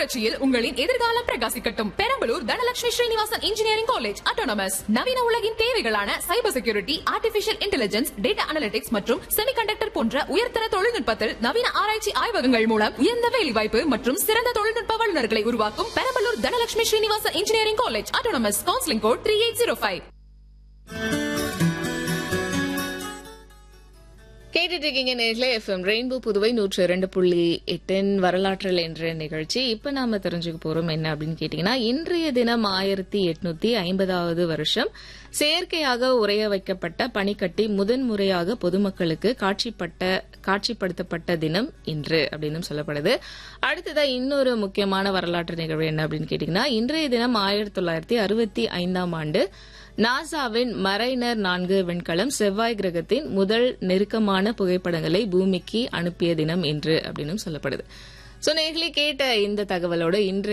புரட்சியில் உங்களின் எதிர்காலம் பிரகாசிக்கட்டும் Perambalur Dhanalakshmi Srinivasan engineering college autonomous நவீன உலகின் தேவைகளான cyber security artificial intelligence data analytics மற்றும் செமிகண்டக்டர் போன்ற உயர்தர தொழில்நுட்பத்தில் நவீன ஆராய்ச்சி ஆய்வகங்கள் மூலம் உயர்ந்த வேலைவாய்ப்பு மற்றும் சிறந்த தொழில்நுட்ப வல்லுநர்களை உருவாக்கும் Perambalur Dhanalakshmi Srinivasan engineering college autonomous counselling code three eight zero five கேட்டுட்டு இருக்கீங்க நேரில் எஃப்எம் ரெயின்போ புதுவை நூற்று இரண்டு புள்ளி எட்டின் வரலாற்றில் என்ற நிகழ்ச்சி இப்ப நாம தெரிஞ்சுக்க போறோம் என்ன அப்படின்னு கேட்டீங்கன்னா இன்றைய தினம் ஆயிரத்தி எட்நூத்தி ஐம்பதாவது வருஷம் செயற்கையாக உரைய வைக்கப்பட்ட பனிக்கட்டி முதன்முறையாக பொதுமக்களுக்கு காட்சிப்பட்ட காட்சிப்படுத்தப்பட்ட தினம் இன்று அப்படின்னு சொல்லப்படுது அடுத்ததா இன்னொரு முக்கியமான வரலாற்று நிகழ்வு என்ன அப்படின்னு கேட்டீங்கன்னா இன்றைய தினம் ஆயிரத்தி தொள்ளாயிரத்தி அறுபத்தி ஐந்தாம் ஆண்டு நாசாவின் மரைனர் நான்கு விண்கலம் செவ்வாய் கிரகத்தின் முதல் நெருக்கமான புகைப்படங்களை பூமிக்கு அனுப்பிய தினம் என்று அப்படின்னு சொல்லப்படுது சோ நேர்களே கேட்ட இந்த தகவலோட இன்று